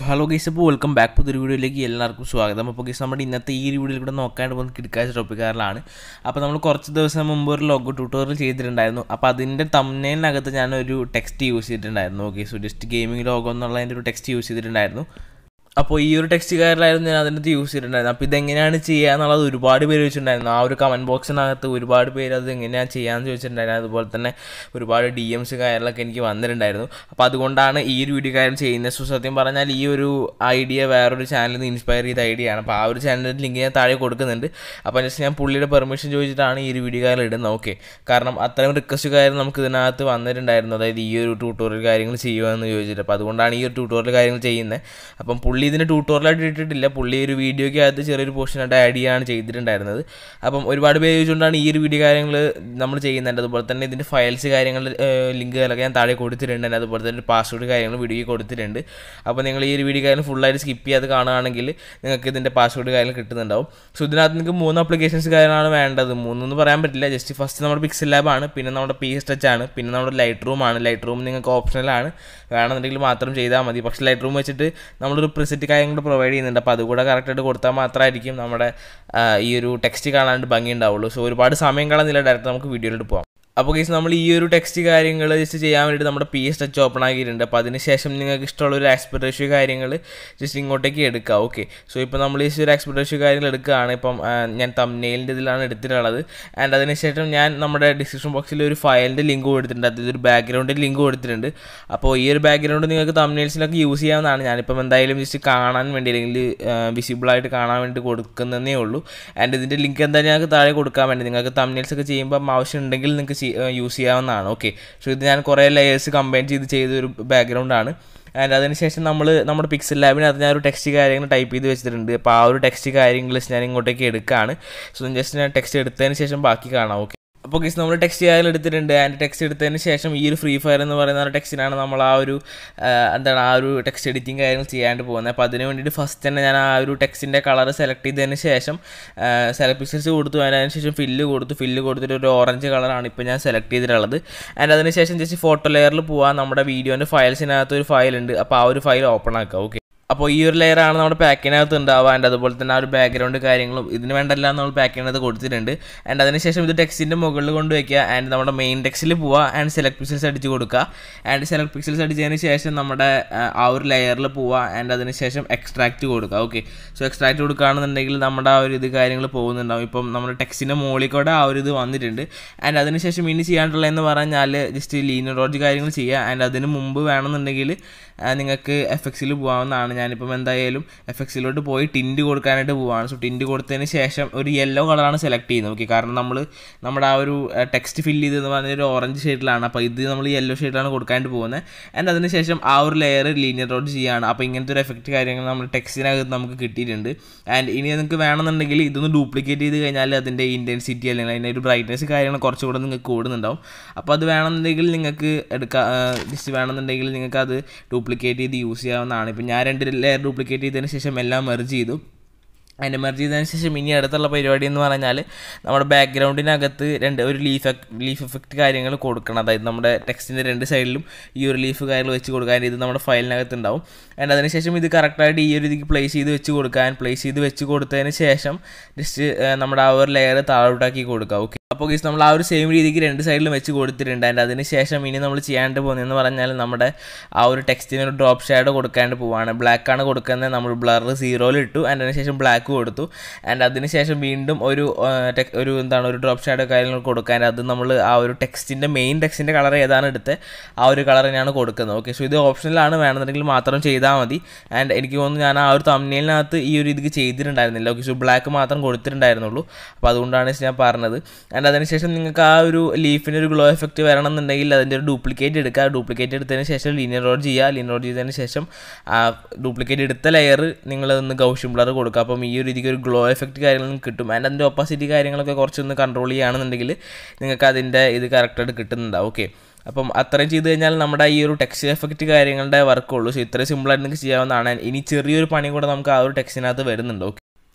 hello guys അപ്പോൾ welcome back പുതിയൊരു വീഡിയോയിലേക്ക് എല്ലാവർക്കും സ്വാഗതം അപ്പോൾ ഗൈസ് നമ്മുടെ ഇന്നത്തെ ഈ ഒരു വീഡിയോയിൽ കൂടെ നോക്കാണ്ട് പോകുന്ന കിടക്കാച്ച ടോപ്പിക്കാരിലാണ് അപ്പോൾ നമ്മൾ കുറച്ച് ദിവസം മുമ്പ് ഒരു ലോഗോ ട്യൂട്ടോറിയൽ ചെയ്തിട്ടുണ്ടായിരുന്നു അപ്പോൾ അതിൻ്റെ തമ്മനകത്ത് ഞാനൊരു ടെക്സ്റ്റ് യൂസ് ചെയ്തിട്ടുണ്ടായിരുന്നു okay so just gaming logo എന്നുള്ളതിൻ്റെ ഒരു ടെക്സ്റ്റ് യൂസ് ചെയ്തിട്ടുണ്ടായിരുന്നു അപ്പോൾ ഈ ഒരു ടെക്സ്റ്റ് കാർഡിലായിരുന്നു ഞാൻ അതിനകത്ത് യൂസ് ചെയ്തിട്ടുണ്ടായിരുന്നു അപ്പോൾ ഇതെങ്ങനെയാണ് ചെയ്യുക എന്നുള്ളത് ഒരുപാട് പേര് ചോദിച്ചിട്ടുണ്ടായിരുന്നു ആ ഒരു കമൻറ്റ് ബോക്സിനകത്ത് ഒരുപാട് പേര് അത് എങ്ങനെയാണ് ചെയ്യാമെന്ന് ചോദിച്ചിട്ടുണ്ടായിരുന്നു അതുപോലെ തന്നെ ഒരുപാട് ഡി എംസ് കാര്യങ്ങളൊക്കെ എനിക്ക് വന്നിട്ടുണ്ടായിരുന്നു അപ്പോൾ അതുകൊണ്ടാണ് ഈ ഒരു വീഡിയോ കാര്യം ചെയ്യുന്നത് സോ സത്യം പറഞ്ഞാൽ ഈ ഒരു ഐഡിയ വേറൊരു ചാനലിൽ നിന്ന് ഇൻസ്പയർ ചെയ്ത ഐഡിയ ആണ് അപ്പോൾ ആ ഒരു ചാനലിൻ്റെ ലിങ്ക് ഞാൻ താഴെ കൊടുക്കുന്നുണ്ട് അപ്പോൾ ജസ്റ്റ് ഞാൻ പുള്ളിയുടെ പെർമിഷൻ ചോദിച്ചിട്ടാണ് ഈ ഒരു വീഡിയോ കാര്യം ഇടുന്നത് ഓക്കെ കാരണം അത്രയും റിക്വസ്റ്റ് കാര്യം നമുക്ക് ഇതിനകത്ത് വന്നിട്ടുണ്ടായിരുന്നു അതായത് ഈ ഒരു ട്യൂട്ടോറിയൽ കാര്യങ്ങൾ ചെയ്യുമെന്ന് ചോദിച്ചിട്ട് അപ്പോൾ അതുകൊണ്ടാണ് ഈ ഒരു ട്യൂട്ടോറിയൽ കാര്യങ്ങൾ ചെയ്യുന്നത് അപ്പം പുള്ളി ഇതിന് ട്യൂട്ടോറിയലായിട്ട് ഇട്ടിട്ടില്ല പുള്ളി ഒരു വീഡിയോയ്ക്കകത്ത് ചെറിയൊരു പോർഷനായിട്ട് ആഡ് ചെയ്യുകയാണ് ചെയ്തിട്ടുണ്ടായിരുന്നത് അപ്പം ഒരുപാട് പേര് ചോദിച്ചുകൊണ്ടാണ് ഈ ഒരു വീഡിയോ കാര്യങ്ങൾ നമ്മൾ ചെയ്യുന്നുണ്ട് അതുപോലെ തന്നെ ഇതിൻ്റെ ഫയൽസ് കാര്യങ്ങൾ ലിങ്കുകളൊക്കെ ഞാൻ താഴെ കൊടുത്തിട്ടുണ്ട് അതുപോലെ തന്നെ പാസ്വേഡ് കാര്യങ്ങൾ വീഡിയോയ്ക്ക് കൊടുത്തിട്ടുണ്ട് അപ്പോൾ നിങ്ങൾ ഈ ഒരു വീഡിയോ കാര്യം ഫുള്ളായിട്ട് സ്കിപ്പ് ചെയ്യാതെ കാണുകയാണെങ്കിൽ നിങ്ങൾക്ക് ഇതിൻ്റെ പാസ്വേഡ് കാര്യങ്ങൾ കിട്ടുന്നുണ്ടാവും സോ ഇതിനകത്ത് നിങ്ങൾക്ക് മൂന്ന് അപ്ലിക്കേഷൻസ് കാര്യങ്ങളാണ് വേണ്ടത് മൂന്നൊന്നും പറയാൻ പറ്റില്ല ജസ്റ്റ് ഫസ്റ്റ് നമ്മുടെ പിക്സൽ ലാബാണ് പിന്നെ നമ്മുടെ പി എസ് ടച്ച് ആണ് പിന്നെ നമ്മുടെ ലൈറ്റ് റൂം ആണ് ലൈറ്റ് റൂം നിങ്ങൾക്ക് ഓപ്ഷണലാണ് വേണമെന്നുണ്ടെങ്കിൽ മാത്രം ചെയ്താൽ മതി പക്ഷേ ലൈറ്റ് റൂം വെച്ചിട്ട് നമ്മളൊരു പ്രിസെറ്റ് കാര്യങ്ങൾ പ്രൊവൈഡ് ചെയ്യുന്നുണ്ട് അപ്പോൾ അതുകൂടെ കറക്റ്റായിട്ട് കൊടുത്താൽ മാത്രമായിരിക്കും നമ്മുടെ ഈ ഒരു ടെക്സ്റ്റ് കാണാണ്ട് ഭംഗി ഉണ്ടാവുള്ളൂ സോ ഒരുപാട് സമയം കളഞ്ഞില്ല ഡയറക്റ്റ് നമുക്ക് വീഡിയോയിലോട്ട് പോകാം അപ്പോൾ കേസ് നമ്മൾ ഈ ഒരു ടെക്സ്റ്റ് കാര്യങ്ങൾ ജസ്റ്റ് ചെയ്യാൻ വേണ്ടിയിട്ട് നമ്മുടെ പി എസ് ടച്ച് ഓപ്പൺ ആക്കിയിട്ടുണ്ട് അപ്പോൾ അതിനുശേഷം നിങ്ങൾക്ക് ഇഷ്ടമുള്ള ഒരു ആക്സ്പെക്ട് റേഷ്യോ കാര്യങ്ങൾ ജസ്റ്റ് ഇങ്ങോട്ടേക്ക് എടുക്കുക ഓക്കെ സോ ഇപ്പോൾ നമ്മൾ ഈ ഒരു ആക്സ്പെക്ട് റേഷ്യോ കാര്യങ്ങൾ എടുക്കുകയാണ് ഇപ്പം ഞാൻ തമ്നെയിലിൻ്റെ ഇതിലാണ് എടുത്തിട്ടുള്ളത് ആൻഡ് അതിനുശേഷം ഞാൻ നമ്മുടെ ഡിസ്ക്രിപ്ഷൻ ബോക്സിൽ ഒരു ഫയലിൻ്റെ ലിങ്ക് കൊടുത്തിട്ടുണ്ട് അതായത് ഒരു ബാക്ക്ഗ്രൗണ്ടിൻ്റെ ലിങ്ക് കൊടുത്തിട്ടുണ്ട് അപ്പോൾ ഈ ഒരു ബാക്ക്ഗ്രൗണ്ട് നിങ്ങൾക്ക് തമ്നെയിൽസിലൊക്കെ യൂസ് ചെയ്യാവുന്നതാണ് ഞാനിപ്പം എന്തായാലും ജസ്റ്റ് കാണാൻ വേണ്ടി അല്ലെങ്കിൽ വിസിബിളായിട്ട് കാണാൻ വേണ്ടി കൊടുക്കുന്നതേ ഉള്ളൂ ആൻഡ് ഇതിൻ്റെ ലിങ്ക് എന്തായാലും ഞങ്ങൾക്ക് താഴെ കൊടുക്കാൻ വേണ്ടി നിങ്ങൾക്ക് തമ്നെയിൽസ് ഒക്കെ ചെയ്യുമ്പോൾ ആവശ്യം ഉണ്ടെങ്കിൽ നിങ്ങൾക്ക് യൂസ് ചെയ്യാവുന്നതാണ് ഓക്കെ സോ ഇത് ഞാൻ കുറേ ലെയേഴ്സ് കമ്പൈൻ ചെയ്ത് ചെയ്ത ഒരു ബാക്ക്ഗ്രൗണ്ടാണ് ആൻഡ് അതിനുശേഷം നമ്മൾ നമ്മുടെ പിക്സൽ ലാബിനകത്ത് ഞാൻ ഒരു ടെക്സ്റ്റ് കാര്യങ്ങൾ ടൈപ്പ് ചെയ്ത് വെച്ചിട്ടുണ്ട് അപ്പോൾ ആ ഒരു ടെക്സ്റ്റ് കാര്യങ്ങൾ ഞാൻ ഇങ്ങോട്ടേക്ക് എടുക്കുകയാണ് സോ ജസ്റ്റ് ഞാൻ ടെക്സ്റ്റ് എടുത്തതിന് ശേഷം ബാക്കി കാണാം ഓക്കെ അപ്പോൾ ഗീസ് നമ്മൾ ടെക്സ്റ്റ് ചെയ്യാൻ എടുത്തിട്ടുണ്ട് ആൻഡ് ടെക്സ്റ്റ് എടുത്തതിന് ശേഷം ഈ ഒരു ഫ്രീ ഫയർ എന്ന് പറയുന്ന ഒരു ടെക്സ്റ്റിനാണ് നമ്മൾ ആ ഒരു എന്താണ് ആ ഒരു ടെക്സ്റ്റ് എഡിറ്റിംഗ് കാര്യങ്ങൾ ചെയ്യാണ്ട് പോകുന്നത് അപ്പോൾ അതിന് വേണ്ടിയിട്ട് ഫസ്റ്റ് തന്നെ ഞാൻ ആ ഒരു ടെക്സ്റ്റിൻ്റെ കളർ സെലക്ട് ചെയ്തതിന് ശേഷം സെലക്ട് പിക്സൽസ് കൊടുത്തു അതിന് ശേഷം ഫില്ല് കൊടുത്തു ഫില്ല് കൊടുത്തിട്ട് ഒരു ഓറഞ്ച് കളറാണ് ഇപ്പോൾ ഞാൻ സെലക്ട് ചെയ്തിട്ടുള്ളത് ആൻഡ് അതിന് ശേഷം ജസ്റ്റ് ഫോട്ടോ ലെയറിൽ പോകാൻ നമ്മുടെ വീഡിയോൻ്റെ ഫയൽസിനകത്ത് ഒരു ഫയൽ ഉണ്ട് അപ്പോൾ ആ ഒരു ഫയൽ ഓപ്പൺ ആക്കുക ഓക്കെ അപ്പോൾ ഈ ഒരു ലെയറാണ് നമ്മുടെ പാക്കിനകത്ത് ഉണ്ടാവുക ആൻഡ് അതുപോലെ തന്നെ ആ ഒരു ബാക്ക്ഗ്രൗണ്ട് കാര്യങ്ങളും ഇതിന് വേണ്ടെല്ലാം നമ്മൾ പാക്കിനകത്ത് കൊടുത്തിട്ടുണ്ട് ആൻഡ് അതിനുശേഷം ഇത് ടെക്സ്റ്റിൻ്റെ മുകളിൽ കൊണ്ടുവയ്ക്കുക ആൻഡ് നമ്മുടെ മെയിൻ ടെക്സ്റ്റിൽ പോവുക ആൻഡ് സെലക്ട് പിക്സൽസ് അടിച്ച് കൊടുക്കുക ആൻഡ് സെലക്ട് പിക്സൽസ് അടിച്ചതിന് ശേഷം നമ്മുടെ ആ ഒരു ലെയറിൽ പോവുക ആൻഡ് അതിനുശേഷം എക്സ്ട്രാക്റ്റ് കൊടുക്കുക ഓക്കെ സോ എക്സ്ട്രാക്റ്റ് കൊടുക്കുകയാണെന്നുണ്ടെങ്കിൽ നമ്മുടെ ആ ഒരു ഇത് കാര്യങ്ങൾ പോകുന്നുണ്ടാവും ഇപ്പം നമ്മുടെ ടെക്സ്റ്റിൻ്റെ മുകളിൽ കൂടെ ആ ഒരു ഇത് വന്നിട്ടുണ്ട് ആൻഡ് അതിനുശേഷം ഇനി ചെയ്യാനുള്ളതെന്ന് പറഞ്ഞാൽ ജസ്റ്റ് ലീനറോജ് കാര്യങ്ങൾ ചെയ്യുക ആൻഡ് അതിന് മുമ്പ് വേണമെന്നുണ്ടെങ്കിൽ നിങ്ങൾക്ക് എഫ് എക്സിൽ പോകാവുന്നതാണ് ഞാനിപ്പം എന്തായാലും എഫ് എക്സിലോട്ട് പോയി ടിൻറ്റ് കൊടുക്കാനായിട്ട് പോവാണ് സോ ടിൻറ്റ് കൊടുത്തതിന് ശേഷം ഒരു യെല്ലോ കളറാണ് സെലക്ട് ചെയ്യുന്നത് ഓക്കെ കാരണം നമ്മൾ നമ്മുടെ ആ ഒരു ടെക്സ്റ്റ് ഫില്ല് ചെയ്തെന്ന് പറഞ്ഞ ഒരു ഓറഞ്ച് ഷെയ്ഡിലാണ് അപ്പോൾ ഇത് നമ്മൾ യെല്ലോ ഷെയ്ഡിലാണ് കൊടുക്കാനായിട്ട് പോകുന്നത് ആൻഡ് അതിനുശേഷം ആ ഒരു ലെയർ ലീനിയർ റോഡ് ചെയ്യുകയാണ് അപ്പോൾ ഇങ്ങനത്തെ ഒരു എഫക്റ്റ് കാര്യങ്ങൾ നമ്മൾ ടെക്സ്റ്റിനകത്ത് നമുക്ക് കിട്ടിയിട്ടുണ്ട് ആൻഡ് ഇനി നിങ്ങൾക്ക് വേണമെന്നുണ്ടെങ്കിൽ ഇതൊന്ന് ഡ്യൂപ്ലിക്കേറ്റ് ചെയ്ത് കഴിഞ്ഞാൽ അതിൻ്റെ ഇൻറ്റൻസിറ്റി അല്ലെങ്കിൽ അതിൻ്റെ ഒരു ബ്രൈറ്റ്നസ് കാര്യങ്ങൾ കുറച്ചുകൂടെ നിങ്ങൾക്ക് കൂടുന്നുണ്ടാവും അപ്പോൾ അത് വേണമെന്നുണ്ടെങ്കിൽ നിങ്ങൾക്ക് എടുക്കാം ജസ്റ്റ് വേണമെന്നുണ്ടെങ്കിൽ നിങ്ങൾക്ക് അത് ഡ്യൂപ്ലിക്കേറ്റ് ചെയ്ത് യൂസ് ചെയ്യാവുന്നതാണ് ഇപ്പം ഞാൻ രണ്ട് ലെയർ ഡ്യൂപ്ലിക്കേറ്റ് ചെയ്തതിന് ശേഷം എല്ലാം മെർജ് ചെയ്തു അതിൻ്റെ മെർജ് ചെയ്തതിന് ശേഷം ഇനി അടുത്തുള്ള പരിപാടി എന്ന് പറഞ്ഞാൽ നമ്മുടെ ബാക്ക്ഗ്രൗണ്ടിനകത്ത് രണ്ട് ഒരു ലീഫ് ലീഫ് എഫക്റ്റ് കാര്യങ്ങൾ കൊടുക്കണം അതായത് നമ്മുടെ ടെക്സ്റ്റിൻ്റെ രണ്ട് സൈഡിലും ഈ ഒരു ലീഫ് കാര്യങ്ങൾ വെച്ച് കൊടുക്കാൻ ഇത് നമ്മുടെ ഫയലിനകത്ത് ഉണ്ടാവും ആൻഡ് അതിനുശേഷം ഇത് കറക്റ്റായിട്ട് ഈ ഒരു ഇതിക്ക് പ്ലേസ് ചെയ്ത് വെച്ച് കൊടുക്കാൻ പ്ലേസ് ചെയ്ത് വെച്ച് കൊടുത്തതിന് ശേഷം ജസ്റ്റ് നമ്മുടെ ആ ഒരു ലെയർ താഴോട്ടാക്കി കൊടുക്കുക ഓക്കെ അപ്പോൾ ഗീസ് നമ്മൾ ആ ഒരു സെയിം രീതിക്ക് രണ്ട് സൈഡിലും വെച്ച് കൊടുത്തിട്ടുണ്ട് ആൻഡ് അതിന് ശേഷം ഇനി നമ്മൾ ചെയ്യാണ്ട് പോകുന്നതെന്ന് പറഞ്ഞാൽ നമ്മുടെ ആ ഒരു ടെക്സ്റ്റിന് ഒരു ഡ്രോപ്പ് ഷാഡോ കൊടുക്കാണ്ട് പോവാണ് ബ്ലാക്ക് ആണ് കൊടുക്കുന്നത് നമ്മൾ ബ്ലർ സീറോയിൽ ഇട്ടു ആൻഡ് അതിനുശേഷം ബ്ലാക്ക് കൊടുത്തു ആൻഡ് അതിനുശേഷം വീണ്ടും ഒരു ഒരു എന്താണ് ഒരു ഡ്രോപ്പ് ഷാഡോ കാര്യങ്ങൾ കൊടുക്കാൻ അത് നമ്മൾ ആ ഒരു ടെക്സ്റ്റിൻ്റെ മെയിൻ ടെക്സ്റ്റിൻ്റെ കളർ ഏതാണ് എടുത്ത് ആ ഒരു കളർ തന്നെയാണ് കൊടുക്കുന്നത് ഓക്കെ സോ ഇത് ഓപ്ഷനിലാണ് വേണമെന്നുണ്ടെങ്കിൽ മാത്രം ചെയ്താൽ മതി ആൻഡ് എനിക്ക് തോന്നുന്നു ഞാൻ ആ ഒരു തമ്മിലിനകത്ത് ഈ ഒരു ഇതിക്ക് ചെയ്തിട്ടുണ്ടായിരുന്നില്ല ഓക്കെ സോ ബ്ലാക്ക് മാത്രം കൊടുത്തിട്ടുണ്ടായിരുന്നുള്ളൂ അപ്പോൾ അതുകൊണ്ടാണ് ഞാൻ പറഞ്ഞത് ആൻഡ് അതിനുശേഷം നിങ്ങൾക്ക് ആ ഒരു ലീഫിന് ഒരു ഗ്ലോ എഫക്റ്റ് വരണം എന്നുണ്ടെങ്കിൽ അതിൻ്റെ ഒരു ഡ്യൂപ്ലിക്കേറ്റ് എടുക്കുക ഡ്യൂപ്ലിക്കേറ്റ് എടുത്തതിന് ശേഷം ലീനിയർ റോഡ് ചെയ്യുക ലീനിയർ റോഡ് ചെയ്തതിന് ശേഷം ആ ഡ്യൂപ്ലിക്കേറ്റ് എടുത്ത ലെയർ നിങ്ങളൊന്ന് ഗൗഷ്യം ബ്ലർ കൊടുക്കുക അപ്പം ഈ ഒരു രീതിക്ക് ഒരു ഗ്ലോ എഫക്റ്റ് കാര്യങ്ങളും കിട്ടും ആൻഡ് അതിൻ്റെ ഓപ്പോസിറ്റ് കാര്യങ്ങളൊക്കെ കുറച്ചൊന്ന് കൺട്രോൾ ചെയ്യുകയാണെന്നുണ്ടെങ്കിൽ നിങ്ങൾക്ക് അതിൻ്റെ ഇത് കറക്റ്റായിട്ട് കിട്ടുന്നുണ്ടാവും ഓക്കെ അപ്പം അത്രയും ചെയ്ത് കഴിഞ്ഞാൽ നമ്മുടെ ഈ ഒരു ടെക്സ്റ്റ് എഫക്റ്റ് കാര്യങ്ങളുടെ വർക്കുള്ളൂ സോ ഇത്രയും സിമ്പിളായിട്ട് നിങ്ങൾക്ക് ചെയ്യാവുന്നതാണ് ഇനി ചെറിയൊരു പണി കൂടെ നമുക്ക് ആ ഒരു ടെക്സ്റ്റിനകത്ത് വരുന്നുണ്ട് ഓക്കെ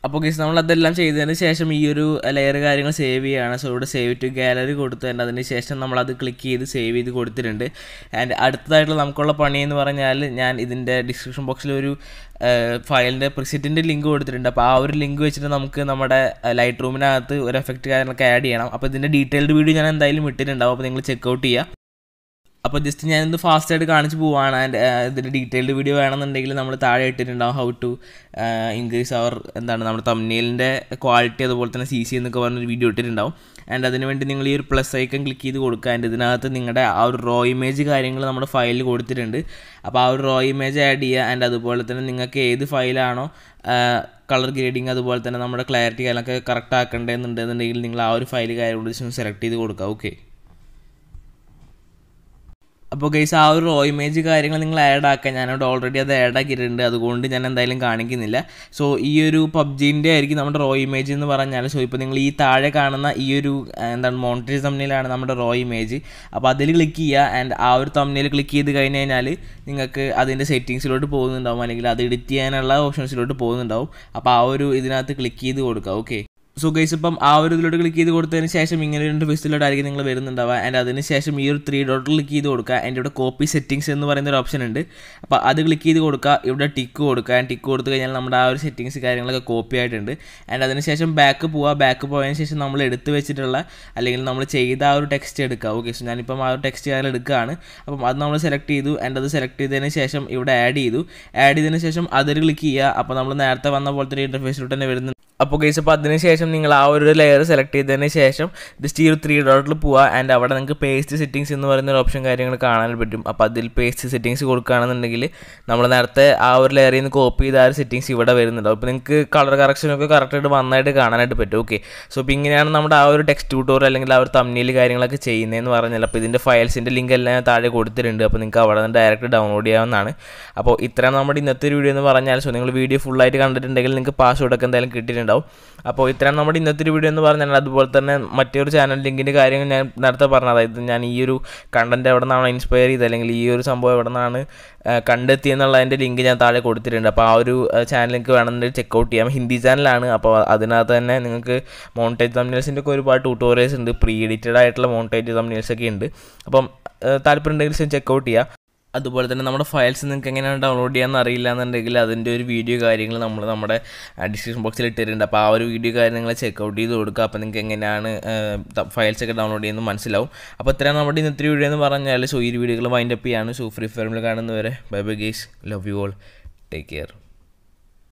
അപ്പോൾ ഗീസ് നമ്മൾ അതെല്ലാം ചെയ്തതിന് ശേഷം ഈ ഒരു ലെയർ കാര്യങ്ങൾ സേവ് ചെയ്യുകയാണ് സോ ഇവിടെ സേവ് ടു ഗാലറി കൊടുത്ത് തന്നെ അതിന് ശേഷം നമ്മളത് ക്ലിക്ക് ചെയ്ത് സേവ് ചെയ്ത് കൊടുത്തിട്ടുണ്ട് ആൻഡ് അടുത്തതായിട്ടുള്ള നമുക്കുള്ള പണി എന്ന് പറഞ്ഞാൽ ഞാൻ ഇതിൻ്റെ ഡിസ്ക്രിപ്ഷൻ ബോക്സിൽ ഒരു ഫയലിൻ്റെ പ്രിസെറ്റിൻ്റെ ലിങ്ക് കൊടുത്തിട്ടുണ്ട് അപ്പോൾ ആ ഒരു ലിങ്ക് വെച്ചിട്ട് നമുക്ക് നമ്മുടെ ലൈറ്റ് റൂമിനകത്ത് ഒരു എഫക്റ്റ് കാര്യങ്ങളൊക്കെ ആഡ് ചെയ്യണം അപ്പോൾ ഇതിൻ്റെ ഡീറ്റെയിൽഡ് വീഡിയോ ഞാൻ എന്തായാലും ഇട്ടിട്ടുണ്ടാവും അപ്പോൾ നിങ്ങൾ ചെക്കൗട്ട് ചെയ്യുക അപ്പോൾ ജസ്റ്റ് ഞാനിത് ഫാസ്റ്റായിട്ട് കാണിച്ച് പോവാണ് ആൻഡ് ഇതിൻ്റെ ഡീറ്റെയിൽഡ് വീഡിയോ വേണമെന്നുണ്ടെങ്കിൽ നമ്മൾ താഴെ ഇട്ടിട്ടുണ്ടാവും ഹൗ ടു ഇൻക്രീസ് അവർ എന്താണ് നമ്മുടെ തമ്മിലിൻ്റെ ക്വാളിറ്റി അതുപോലെ തന്നെ സി സി എന്നൊക്കെ പറഞ്ഞൊരു വീഡിയോ ഇട്ടിട്ടുണ്ടാവും ആൻഡ് അതിന് വേണ്ടി നിങ്ങൾ ഈ ഒരു പ്ലസ് ഐക്കൺ ക്ലിക്ക് ചെയ്ത് കൊടുക്കുക ആൻഡ് ഇതിനകത്ത് നിങ്ങളുടെ ആ ഒരു റോ ഇമേജ് കാര്യങ്ങൾ നമ്മുടെ ഫയലിൽ കൊടുത്തിട്ടുണ്ട് അപ്പോൾ ആ ഒരു റോ ഇമേജ് ആഡ് ചെയ്യുക ആൻഡ് അതുപോലെ തന്നെ നിങ്ങൾക്ക് ഏത് ഫയലാണോ കളർ ഗ്രേഡിങ് അതുപോലെ തന്നെ നമ്മുടെ ക്ലാരിറ്റി കാര്യങ്ങളൊക്കെ കറക്റ്റ് ആക്കേണ്ടതെന്നുണ്ടെന്നുണ്ടെങ്കിൽ നിങ്ങൾ ആ ഒരു ഫയൽ കാര്യം സെലക്ട് ചെയ്ത് കൊടുക്കുക ഓക്കെ അപ്പോൾ ഗൈസ് ആ ഒരു റോ ഇമേജ് കാര്യങ്ങൾ നിങ്ങൾ ആഡ് ആക്കാൻ ഞാനവിടെ ഓൾറെഡി അത് ആഡ് ആക്കിയിട്ടുണ്ട് അതുകൊണ്ട് ഞാൻ എന്തായാലും കാണിക്കുന്നില്ല സോ ഈ ഒരു പബ്ജീൻ്റെ ആയിരിക്കും നമ്മുടെ റോ ഇമേജ് എന്ന് പറഞ്ഞാൽ സോ ഇപ്പോൾ നിങ്ങൾ ഈ താഴെ കാണുന്ന ഈ ഒരു എന്താണ് മോണിറ്റേജ് തമ്മിലാണ് നമ്മുടെ റോ ഇമേജ് അപ്പോൾ അതിൽ ക്ലിക്ക് ചെയ്യുക ആൻഡ് ആ ഒരു തമ്മിൽ ക്ലിക്ക് ചെയ്ത് കഴിഞ്ഞ് കഴിഞ്ഞാൽ നിങ്ങൾക്ക് അതിൻ്റെ സെറ്റിങ്സിലോട്ട് പോകുന്നുണ്ടാവും അല്ലെങ്കിൽ അത് എഡിറ്റ് ചെയ്യാനുള്ള ഓപ്ഷൻസിലോട്ട് പോകുന്നുണ്ടാവും അപ്പോൾ ആ ഒരു ഇതിനകത്ത് ക്ലിക്ക് ചെയ്ത് കൊടുക്കുക ഓക്കെ സോ ഗൈസ് ഇപ്പം ആ ഒരു ഇതിലോട്ട് ക്ലിക്ക് ചെയ്ത് കൊടുത്തതിന് ശേഷം ഇങ്ങനെ രണ്ട് ഫിസിലോട്ടായിരിക്കും നിങ്ങൾ വരുന്നുണ്ടാവുക ആൻഡ് അതിന് ശേഷം ഈ ഒരു ത്രീ ഡോട്ട് ക്ലിക്ക് ചെയ്ത് കൊടുക്കുക എൻ്റെ ഇവിടെ കോപ്പി സെറ്റിങ്സ് എന്ന് പറയുന്ന ഒരു ഓപ്ഷൻ ഉണ്ട് അപ്പോൾ അത് ക്ലിക്ക് ചെയ്ത് കൊടുക്കുക ഇവിടെ ടിക്ക് കൊടുക്കുക ആൻഡ് ടിക്ക് കൊടുത്തു കഴിഞ്ഞാൽ നമ്മുടെ ആ ഒരു സെറ്റിങ്സ് കാര്യങ്ങളൊക്കെ കോപ്പി ആയിട്ടുണ്ട് ആൻഡ് അതിന് ശേഷം ബാക്ക് പോവുക ബാക്ക് പോയതിന് ശേഷം നമ്മൾ എടുത്ത് വെച്ചിട്ടുള്ള അല്ലെങ്കിൽ നമ്മൾ ചെയ്ത ആ ഒരു ടെക്സ്റ്റ് എടുക്കുക ഓക്കെ സോ ഞാനിപ്പം ആ ഒരു ടെക്സ്റ്റ് ഞാൻ എടുക്കുകയാണ് അപ്പം അത് നമ്മൾ സെലക്ട് ചെയ്തു ആൻഡ് അത് സെലക്ട് ചെയ്തതിന് ശേഷം ഇവിടെ ആഡ് ചെയ്തു ആഡ് ചെയ്തതിന് ശേഷം അതിൽ ക്ലിക്ക് ചെയ്യുക അപ്പോൾ നമ്മൾ നേരത്തെ വന്ന പോലത്തെ ഒരു ഇൻ്റർഫേസിലോട്ട് തന്നെ വരുന്നു അപ്പോൾ ഗൈസ് അപ്പോൾ അതിന് ശേഷം നിങ്ങൾ ആ ഒരു ലെയർ സെലക്ട് ചെയ്തതിന് ശേഷം ജസ്റ്റ് ഈ ഒരു ത്രീ ഡോട്ടിൽ പോവുക ആൻഡ് അവിടെ നിങ്ങൾക്ക് പേസ്റ്റ് സെറ്റിങ്സ് എന്ന് പറയുന്ന ഒരു ഓപ്ഷൻ കാര്യങ്ങൾ കാണാൻ പറ്റും അപ്പോൾ അതിൽ പേസ്റ്റ് സെറ്റിങ്സ് കൊടുക്കുകയാണെന്നുണ്ടെങ്കിൽ നമ്മൾ നേരത്തെ ആ ഒരു ലെയറിൽ നിന്ന് കോപ്പി ചെയ്ത ആ ഒരു സെറ്റിങ്സ് ഇവിടെ വരുന്നുണ്ടാവും അപ്പോൾ നിങ്ങൾക്ക് കളർ കറക്ഷനൊക്കെ കറക്റ്റായിട്ട് വന്നായിട്ട് കാണാനായിട്ട് പറ്റും ഓക്കെ സോ ഇപ്പോൾ ഇങ്ങനെയാണ് നമ്മുടെ ആ ഒരു ടെക്സ്റ്റ് ട്യൂട്ടോറിയൽ അല്ലെങ്കിൽ ആ ഒരു തമ്മിൽ കാര്യങ്ങളൊക്കെ ചെയ്യുന്നതെന്ന് പറഞ്ഞാൽ അപ്പോൾ ഇതിൻ്റെ ഫയൽസിൻ്റെ ലിങ്ക് എല്ലാം താഴെ കൊടുത്തിട്ടുണ്ട് അപ്പോൾ നിങ്ങൾക്ക് അവിടെ നിന്ന് ഡയറക്റ്റ് ഡൗൺലോഡ് ചെയ്യാവുന്നതാണ് അപ്പോൾ ഇത്രയാണ് നമ്മുടെ ഇന്നത്തെ ഒരു വീഡിയോ എന്ന് പറഞ്ഞാൽ സോ നിങ്ങൾ വീഡിയോ ഫുള്ളായിട്ട് കണ്ടിട്ടുണ്ടെങ്കിൽ നിങ്ങൾക്ക് പാസ്വേഡൊക്കെ എന്തായാലും കിട്ടിയിട്ടുണ്ടാവും അപ്പോൾ ഇത്രയാണ് നമ്മുടെ ഇന്നത്തെ ഒരു വീഡിയോ എന്ന് പറഞ്ഞാൽ അതുപോലെ തന്നെ മറ്റൊരു ചാനൽ ലിങ്കിൻ്റെ കാര്യങ്ങൾ ഞാൻ നേരത്തെ പറഞ്ഞത് അതായത് ഞാൻ ഈ ഒരു കണ്ടൻറ്റ് എവിടെ നിന്നാണ് ഇൻസ്പയർ ചെയ്തത് അല്ലെങ്കിൽ ഈ ഒരു സംഭവം എവിടെ നിന്നാണ് കണ്ടെത്തിയെന്നുള്ളതിൻ്റെ ലിങ്ക് ഞാൻ താഴെ കൊടുത്തിട്ടുണ്ട് അപ്പോൾ ആ ഒരു ചാനൽ നിങ്ങൾക്ക് വേണമെന്നുണ്ടെങ്കിൽ ചെക്കൗട്ട് ചെയ്യാം ഹിന്ദി ചാനലാണ് അപ്പോൾ അതിനകത്ത് തന്നെ നിങ്ങൾക്ക് മോണിറ്റേജ് തമ്മിൽസിൻ്റെ ഒക്കെ ഒരുപാട് ട്യൂട്ടോറിയൽസ് ഉണ്ട് പ്രീ എഡിറ്റഡ് ആയിട്ടുള്ള മോണിറ്റേജ് തമ്മിൽസ് ഒക്കെ ഉണ്ട് അപ്പം താല്പര്യം ഉണ്ടെങ്കിൽ ചെക്കൗട്ട് ചെയ്യുക അതുപോലെ തന്നെ നമ്മുടെ ഫയൽസ് നിങ്ങൾക്ക് എങ്ങനെയാണ് ഡൗൺലോഡ് ചെയ്യാമെന്ന് അറിയില്ല എന്നുണ്ടെങ്കിൽ അതിൻ്റെ ഒരു വീഡിയോ കാര്യങ്ങൾ നമ്മൾ നമ്മുടെ ഡിസ്ക്രിപ്ഷൻ ബോക്സിൽ ഇട്ടിട്ടുണ്ട് അപ്പോൾ ആ ഒരു വീഡിയോ കാര്യം നിങ്ങൾ ചെക്കൗട്ട് ചെയ്ത് കൊടുക്കുക അപ്പോൾ നിങ്ങൾക്ക് എങ്ങനെയാണ് ഫയൽസ് ഒക്കെ ഡൗൺലോഡ് ചെയ്യുന്നത് മനസ്സിലാവും അപ്പോൾ ഇത്രയാണ് നമ്മുടെ ഇന്നത്തെ വീഡിയോ എന്ന് പറഞ്ഞാൽ സോ ഈ വീഡിയോകൾ വൈൻഡ് അപ്പ് ചെയ്യാണ് സോ ഫ്രീ ഫയറിൽ കാണുന്നവരെ bye bye guys love you all take care